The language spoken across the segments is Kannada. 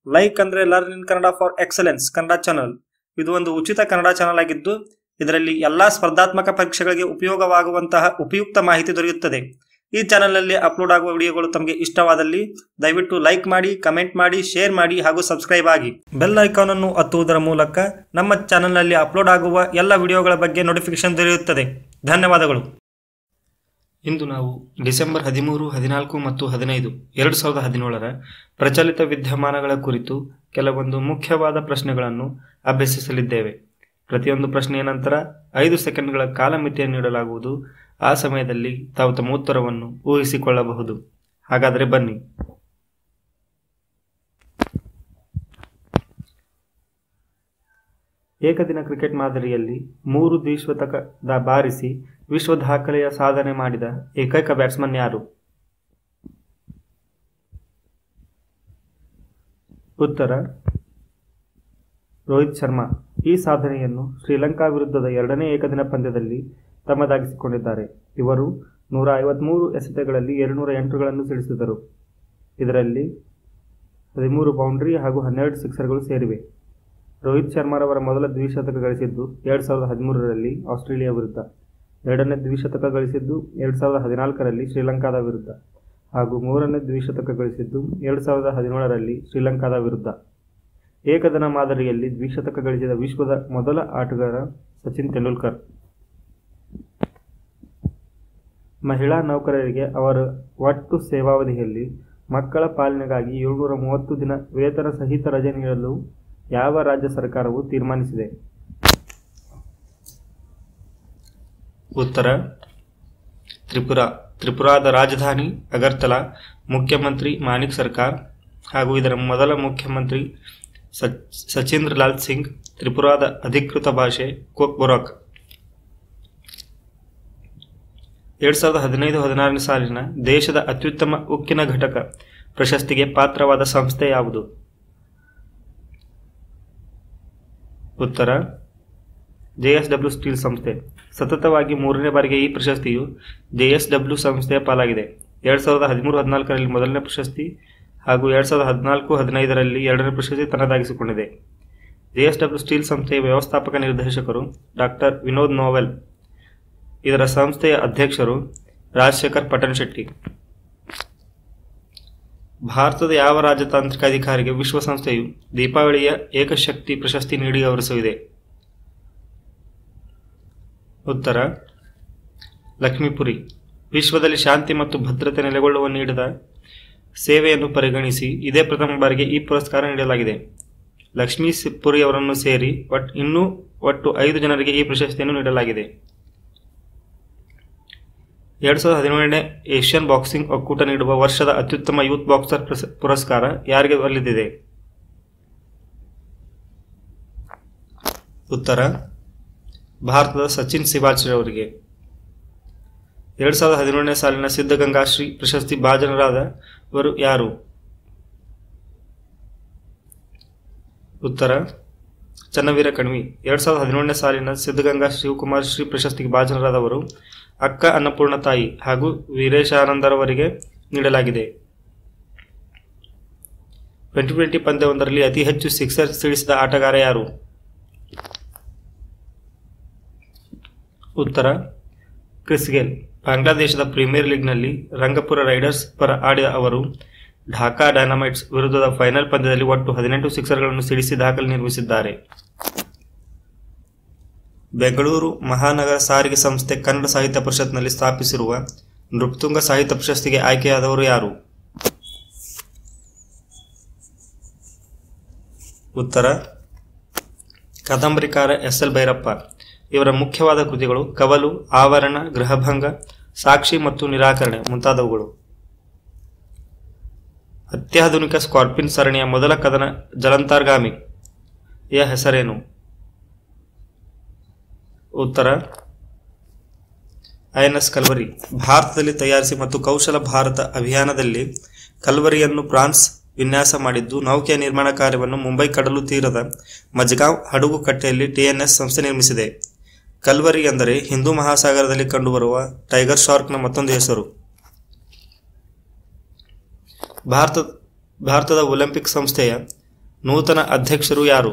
ಲೈಕ್ ಅಂದ್ರೆ learn in Kannada for excellence Kannada channel ಇದು ಒಂದು ಉಚಿತ ಕನ್ನಡ ಚಾನಲ್ ಆಗಿದ್ದು ಇದರಲ್ಲಿ ಎಲ್ಲಾ ಸ್ಪರ್ಧಾತ್ಮಕ ಪರೀಕ್ಷೆಗಳಿಗೆ ಉಪಯೋಗವಾಗುವಂತಹ ಉಪಯುಕ್ತ ಮಾಹಿತಿ ದೊರೆಯುತ್ತದೆ ಈ ಚಾನಲ್ನಲ್ಲಿ ಅಪ್ಲೋಡ್ ಆಗುವ ವಿಡಿಯೋಗಳು ತಮಗೆ ಇಷ್ಟವಾದಲ್ಲಿ ದಯವಿಟ್ಟು ಲೈಕ್ ಮಾಡಿ ಕಮೆಂಟ್ ಮಾಡಿ ಶೇರ್ ಮಾಡಿ ಹಾಗೂ ಸಬ್ಸ್ಕ್ರೈಬ್ ಆಗಿ ಬೆಲ್ ಐಕಾನ್ ಅನ್ನು ಒತ್ತುವುದರ ಮೂಲಕ ನಮ್ಮ ಚಾನಲ್ನಲ್ಲಿ ಅಪ್ಲೋಡ್ ಆಗುವ ಎಲ್ಲ ವಿಡಿಯೋಗಳ ಬಗ್ಗೆ ನೋಟಿಫಿಕೇಶನ್ ದೊರೆಯುತ್ತದೆ ಧನ್ಯವಾದಗಳು ಇಂದು ನಾವು ಡಿಸೆಂಬರ್ ಹದಿಮೂರು ಹದಿನಾಲ್ಕು ಮತ್ತು ಹದಿನೈದು ಎರಡು ಸಾವಿರದ ಹದಿನೇಳರ ಪ್ರಚಲಿತ ವಿದ್ಯಮಾನಗಳ ಕುರಿತು ಕೆಲವೊಂದು ಮುಖ್ಯವಾದ ಪ್ರಶ್ನೆಗಳನ್ನು ಅಭ್ಯಸಿಸಲಿದ್ದೇವೆ ಪ್ರತಿಯೊಂದು ಪ್ರಶ್ನೆಯ ನಂತರ ಐದು ಸೆಕೆಂಡ್ಗಳ ಕಾಲಮಿತಿಯನ್ನು ನೀಡಲಾಗುವುದು ಆ ಸಮಯದಲ್ಲಿ ತಾವು ತಮ್ಮ ಉತ್ತರವನ್ನು ಊಹಿಸಿಕೊಳ್ಳಬಹುದು ಹಾಗಾದರೆ ಬನ್ನಿ ಏಕದಿನ ಕ್ರಿಕೆಟ್ ಮಾದರಿಯಲ್ಲಿ ಮೂರು ದ್ವಿಶತಕ ದ ಬಾರಿಸಿ ವಿಶ್ವ ದಾಖಲೆಯ ಸಾಧನೆ ಮಾಡಿದ ಏಕೈಕ ಬ್ಯಾಟ್ಸ್ಮನ್ ಯಾರು ಉತ್ತರ ರೋಹಿತ್ ಶರ್ಮಾ ಈ ಸಾಧನೆಯನ್ನು ಶ್ರೀಲಂಕಾ ವಿರುದ್ಧದ ಎರಡನೇ ಏಕದಿನ ಪಂದ್ಯದಲ್ಲಿ ತಮ್ಮದಾಗಿಸಿಕೊಂಡಿದ್ದಾರೆ ಇವರು ನೂರ ಐವತ್ಮೂರು ಎಸೆತಗಳಲ್ಲಿ ಎರಡುನೂರ ಎಂಟುಗಳನ್ನು ಸಿಡಿಸಿದರು ಇದರಲ್ಲಿ ಹದಿಮೂರು ಬೌಂಡ್ರಿ ಹಾಗೂ ಹನ್ನೆರಡು ಸಿಕ್ಸರ್ಗಳು ಸೇರಿವೆ ರೋಹಿತ್ ಶರ್ಮಾರವರ ಮೊದಲ ದ್ವಿಶತಕ ಗಳಿಸಿದ್ದು ಎರಡು ಸಾವಿರದ ಹದಿಮೂರರಲ್ಲಿ ಆಸ್ಟ್ರೇಲಿಯಾ ವಿರುದ್ಧ ಎರಡನೇ ದ್ವಿಶತಕ ಗಳಿಸಿದ್ದು ಎರಡು ಸಾವಿರದ ಹದಿನಾಲ್ಕರಲ್ಲಿ ಶ್ರೀಲಂಕಾದ ವಿರುದ್ಧ ಹಾಗೂ ಮೂರನೇ ದ್ವಿಶತಕ ಗಳಿಸಿದ್ದು ಎರಡು ಸಾವಿರದ ಹದಿನೇಳರಲ್ಲಿ ಶ್ರೀಲಂಕಾದ ವಿರುದ್ಧ ಏಕದಿನ ಮಾದರಿಯಲ್ಲಿ ದ್ವಿಶತಕ ಗಳಿಸಿದ ವಿಶ್ವದ ಮೊದಲ ಆಟಗಾರ ಸಚಿನ್ ತೆಂಡೂಲ್ಕರ್ ಮಹಿಳಾ ನೌಕರರಿಗೆ ಅವರ ಒಟ್ಟು ಸೇವಾವಧಿಯಲ್ಲಿ ಮಕ್ಕಳ ಪಾಲನೆಗಾಗಿ ಏಳ್ನೂರ ಮೂವತ್ತು ದಿನ ವೇತನ ಸಹಿತ ರಜೆ ನೀಡಲು ಯಾವ ರಾಜ್ಯ ಸರ್ಕಾರವು ತೀರ್ಮಾನಿಸಿದೆ ಉತ್ತರ ತ್ರಿಪುರಾ ತ್ರಿಪುರಾದ ರಾಜಧಾನಿ ಅಗರ್ತಲಾ ಮುಖ್ಯಮಂತ್ರಿ ಮಾಣಿಕ್ ಸರ್ಕಾರ್ ಹಾಗೂ ಇದರ ಮೊದಲ ಮುಖ್ಯಮಂತ್ರಿ ಸಚೀಂದ್ರ ಲಾಲ್ ಸಿಂಗ್ ತ್ರಿಪುರಾದ ಅಧಿಕೃತ ಭಾಷೆ ಕೊಕ್ಬೊರಾಕ್ ಎರಡ್ ಸಾವಿರದ ಹದಿನೈದು ಹದಿನಾರನೇ ಸಾಲಿನ ದೇಶದ ಅತ್ಯುತ್ತಮ ಉಕ್ಕಿನ ಘಟಕ ಪ್ರಶಸ್ತಿಗೆ ಪಾತ್ರವಾದ ಸಂಸ್ಥೆ ಯಾವುದು ಉತ್ತರ ಜೆಎಸ್ಡಬ್ಲ್ಯೂ ಸ್ಟೀಲ್ ಸಂಸ್ಥೆ ಸತತವಾಗಿ ಮೂರನೇ ಬಾರಿಗೆ ಈ ಪ್ರಶಸ್ತಿಯು ಜೆಎಸ್ಡಬ್ಲ್ಯೂ ಸಂಸ್ಥೆಯ ಪಾಲಾಗಿದೆ ಎರಡು ಸಾವಿರದ ಹದಿಮೂರು ಹದಿನಾಲ್ಕರಲ್ಲಿ ಮೊದಲನೇ ಪ್ರಶಸ್ತಿ ಹಾಗೂ ಎರಡು ಸಾವಿರದ ಹದಿನಾಲ್ಕು ಹದಿನೈದರಲ್ಲಿ ಎರಡನೇ ಪ್ರಶಸ್ತಿ ತನ್ನದಾಗಿಸಿಕೊಂಡಿದೆ ಜೆಎಸ್ಡಬ್ಲ್ಯೂ ಸ್ಟೀಲ್ ಸಂಸ್ಥೆಯ ವ್ಯವಸ್ಥಾಪಕ ನಿರ್ದೇಶಕರು ಡಾಕ್ಟರ್ ವಿನೋದ್ ನೋವೆಲ್ ಇದರ ಸಂಸ್ಥೆಯ ಅಧ್ಯಕ್ಷರು ರಾಜಶೇಖರ್ ಪಟನ್ ಶೆಟ್ಟಿ ಭಾರತದ ಯಾವ ರಾಜತಾಂತ್ರಿಕ ಅಧಿಕಾರಿಗೆ ವಿಶ್ವಸಂಸ್ಥೆಯು ದೀಪಾವಳಿಯ ಏಕಶಕ್ತಿ ಪ್ರಶಸ್ತಿ ನೀಡಿ ಗೌರವಿಸಿದೆ ಉತ್ತರ ಲಕ್ಷ್ಮೀಪುರಿ ವಿಶ್ವದಲ್ಲಿ ಶಾಂತಿ ಮತ್ತು ಭದ್ರತೆ ನೆಲೆಗೊಳ್ಳುವ ನೀಡಿದ ಸೇವೆಯನ್ನು ಪರಿಗಣಿಸಿ ಇದೇ ಪ್ರಥಮ ಬಾರಿಗೆ ಈ ಪುರಸ್ಕಾರ ನೀಡಲಾಗಿದೆ ಲಕ್ಷ್ಮೀ ಪುರಿ ಅವರನ್ನು ಸೇರಿ ಒಟ್ ಇನ್ನೂ ಒಟ್ಟು ಐದು ಜನರಿಗೆ ಈ ಪ್ರಶಸ್ತಿಯನ್ನು ನೀಡಲಾಗಿದೆ ಎರಡು ಸಾವಿರದ ಹದಿನೇಳನೇ ಏಷ್ಯನ್ ಬಾಕ್ಸಿಂಗ್ ಒಕ್ಕೂಟ ನೀಡುವ ವರ್ಷದ ಅತ್ಯುತ್ತಮ ಯೂತ್ ಬಾಕ್ಸರ್ ಪುರಸ್ಕಾರ ಯಾರಿಗೆ ಒಲಿದಿದೆ ಉತ್ತರ ಭಾರತದ ಸಚಿನ್ ಸಿವಾಚ್ ಅವರಿಗೆ ಎರಡು ಸಾವಿರದ ಹದಿನೇಳನೇ ಸಾಲಿನ ಸಿದ್ಧಗಂಗಾ ಶ್ರೀ ಪ್ರಶಸ್ತಿ ಭಾಜನರಾದವರು ಯಾರು ಉತ್ತರ ಚನ್ನವೀರ ಕಣ್ವಿ ಎರಡು ಸಾವಿರದ ಹದಿನೇಳನೇ ಸಾಲಿನ ಸಿದ್ಧಗಂಗಾ ಶಿವಕುಮಾರ್ ಶ್ರೀ ಪ್ರಶಸ್ತಿಗೆ ಭಾಜನರಾದವರು ಅಕ್ಕ ಅನ್ನಪೂರ್ಣ ತಾಯಿ ಹಾಗೂ ವೀರೇಶಾನಂದರವರಿಗೆ ನೀಡಲಾಗಿದೆ ಟ್ವೆಂಟಿ ಟ್ವೆಂಟಿ ಪಂದ್ಯವೊಂದರಲ್ಲಿ ಅತಿ ಹೆಚ್ಚು ಸಿಕ್ಸರ್ ಸಿಡಿಸಿದ ಆಟಗಾರ ಯಾರು ಉತ್ತರ ಕ್ರಿಸ್ ಗೇಲ್ ಬಾಂಗ್ಲಾದೇಶದ ಪ್ರೀಮಿಯರ್ ಲೀಗ್ನಲ್ಲಿ ರಂಗಪುರ ರೈಡರ್ಸ್ ಪರ ಆಡಿದ ಅವರು ಢಾಕಾ ಡೈನಮೈಟ್ಸ್ ವಿರುದ್ಧದ ಫೈನಲ್ ಪಂದ್ಯದಲ್ಲಿ ಒಟ್ಟು ಹದಿನೆಂಟು ಸಿಕ್ಸರ್ಗಳನ್ನು ಸಿಡಿಸಿ ದಾಖಲೆ ನಿರ್ಮಿಸಿದ್ದಾರೆ ಬೆಂಗಳೂರು ಮಹಾನಗರ ಸಾರಿಗೆ ಸಂಸ್ಥೆ ಕನ್ನಡ ಸಾಹಿತ್ಯ ಪರಿಷತ್ನಲ್ಲಿ ಸ್ಥಾಪಿಸಿರುವ ನೃಪತುಂಗ ಸಾಹಿತ್ಯ ಪ್ರಶಸ್ತಿಗೆ ಆಯ್ಕೆಯಾದವರು ಯಾರು ಉತ್ತರ ಕಾದಂಬರಿಕಾರ ಎಸ್ ಎಲ್ ಭೈರಪ್ಪ ಇವರ ಮುಖ್ಯವಾದ ಕೃತಿಗಳು ಕವಲು ಆವರಣ ಗೃಹಭಂಗ ಸಾಕ್ಷಿ ಮತ್ತು ನಿರಾಕರಣೆ ಮುಂತಾದವುಗಳು ಅತ್ಯಾಧುನಿಕ ಸ್ಕಾರ್ಪಿನ್ ಸರಣಿಯ ಮೊದಲ ಕದನ ಜಲಂತಾರ್ಗಾಮಿ ಯ ಹೆಸರೇನು ಉತ್ತರ ಐಎನ್ಎಸ್ ಕಲ್ವರಿ ಭಾರತದಲ್ಲಿ ತಯಾರಿಸಿ ಮತ್ತು ಕೌಶಲ ಭಾರತ ಅಭಿಯಾನದಲ್ಲಿ ಕಲ್ವರಿಯನ್ನು ಫ್ರಾನ್ಸ್ ವಿನ್ಯಾಸ ಮಾಡಿದ್ದು ನೌಕೆಯ ನಿರ್ಮಾಣ ಕಾರ್ಯವನ್ನು ಮುಂಬೈ ಕಡಲು ತೀರದ ಮಜ್ಗಾಂವ್ ಹಡಗು ಕಟ್ಟೆಯಲ್ಲಿ ಟಿಎನ್ಎಸ್ ಸಂಸ್ಥೆ ನಿರ್ಮಿಸಿದೆ ಕಲ್ವರಿ ಎಂದರೆ ಹಿಂದೂ ಮಹಾಸಾಗರದಲ್ಲಿ ಕಂಡುಬರುವ ಟೈಗರ್ ಶಾರ್ಕ್ನ ಮತ್ತೊಂದು ಹೆಸರು ಭಾರತ ಭಾರತದ ಒಲಿಂಪಿಕ್ ಸಂಸ್ಥೆಯ ನೂತನ ಅಧ್ಯಕ್ಷರು ಯಾರು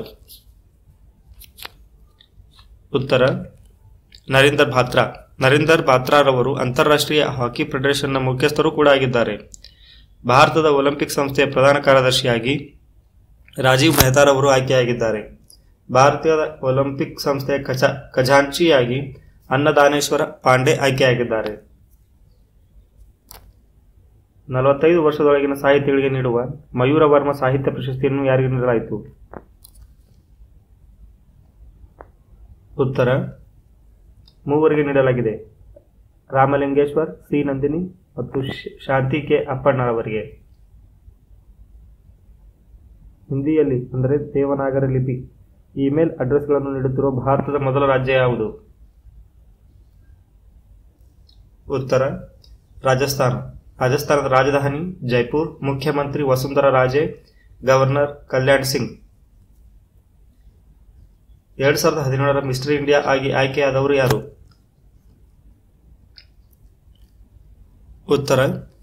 ಉತ್ತರ ನರೇಂದರ್ ಬಾತ್ರಾ ನರೇಂದರ್ ಬಾತ್ರಾರವರು ಅಂತಾರಾಷ್ಟ್ರೀಯ ಹಾಕಿ ಫೆಡರೇಷನ್ನ ಮುಖ್ಯಸ್ಥರು ಕೂಡ ಆಗಿದ್ದಾರೆ ಭಾರತದ ಒಲಿಂಪಿಕ್ ಸಂಸ್ಥೆಯ ಪ್ರಧಾನ ಕಾರ್ಯದರ್ಶಿಯಾಗಿ ರಾಜೀವ್ ಮೆಹತಾರವರು ಆಯ್ಕೆಯಾಗಿದ್ದಾರೆ ಭಾರತೀಯ ಒಲಿಂಪಿಕ್ ಸಂಸ್ಥೆಯ ಖಜಾ ಖಜಾಂಚಿಯಾಗಿ ಅನ್ನದಾನೇಶ್ವರ ಪಾಂಡೆ ಆಯ್ಕೆಯಾಗಿದ್ದಾರೆ ನಲವತ್ತೈದು ವರ್ಷದೊಳಗಿನ ಸಾಹಿತಿಗಳಿಗೆ ನೀಡುವ ಮಯೂರ ವರ್ಮ ಸಾಹಿತ್ಯ ಪ್ರಶಸ್ತಿಯನ್ನು ಯಾರಿಗೆ ನೀಡಲಾಯಿತು ಉತ್ತರ ಮೂವರಿಗೆ ನೀಡಲಾಗಿದೆ ರಾಮಲಿಂಗೇಶ್ವರ್ ಸಿ ನಂದಿನಿ ಮತ್ತು ಶ್- ಶಾಂತಿ ಕೆ ಅಪ್ಪಣ್ಣರವರಿಗೆ ಹಿಂದಿಯಲ್ಲಿ ಅಂದರೆ ದೇವನಾಗರಿ ಲಿಪಿ ಇಮೇಲ್ ಅಡ್ರೆಸ್ಗಳನ್ನು ನೀಡುತ್ತಿರುವ ಭಾರತದ ಮೊದಲ ರಾಜ್ಯ ಯಾವುದು ಉತ್ತರ ರಾಜಸ್ಥಾನ ರಾಜಸ್ಥಾನದ ರಾಜಧಾನಿ ಜೈಪುರ್ ಮುಖ್ಯಮಂತ್ರಿ ವಸುಂಧರಾ ರಾಜೆ ಗವರ್ನರ್ ಕಲ್ಯಾಣ್ ಸಿಂಗ್ ಎರಡ್ ಸಾವಿರದ ಹದಿನೇಳರ ಮಿಸ್ಟರ್ ಇಂಡಿಯಾ ಆಗಿ ಆಯ್ಕೆಯಾದವರು ಯಾರು ಉತ್ತರ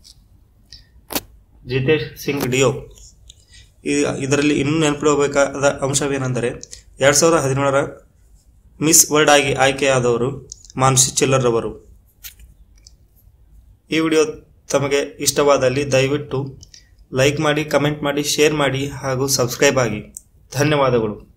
ಜಿತೇಶ್ ಸಿಂಗ್ ಡಿಯೋ ಈ- ಇದರಲ್ಲಿ ಇನ್ನೂ ನೆನಪಿಡಬೇಕಾದ ಅಂಶವೇನೆಂದರೆ ಎರಡು ಸಾವಿರದ ಹದಿನೇಳರ ಮಿಸ್ ವರ್ಲ್ಡ್ ಆಗಿ ಆಯ್ಕೆಯಾದವರು ಮಾನ್ಸಿ ಚಿಲ್ಲರ್ ಅವರು ಈ ವಿಡಿಯೋ ತಮಗೆ ಇಷ್ಟವಾದಲ್ಲಿ ದಯವಿಟ್ಟು ಲೈಕ್ ಮಾಡಿ ಕಮೆಂಟ್ ಮಾಡಿ ಶೇರ್ ಮಾಡಿ ಹಾಗೂ ಸಬ್ಸ್ಕ್ರೈಬ್ ಆಗಿ ಧನ್ಯವಾದಗಳು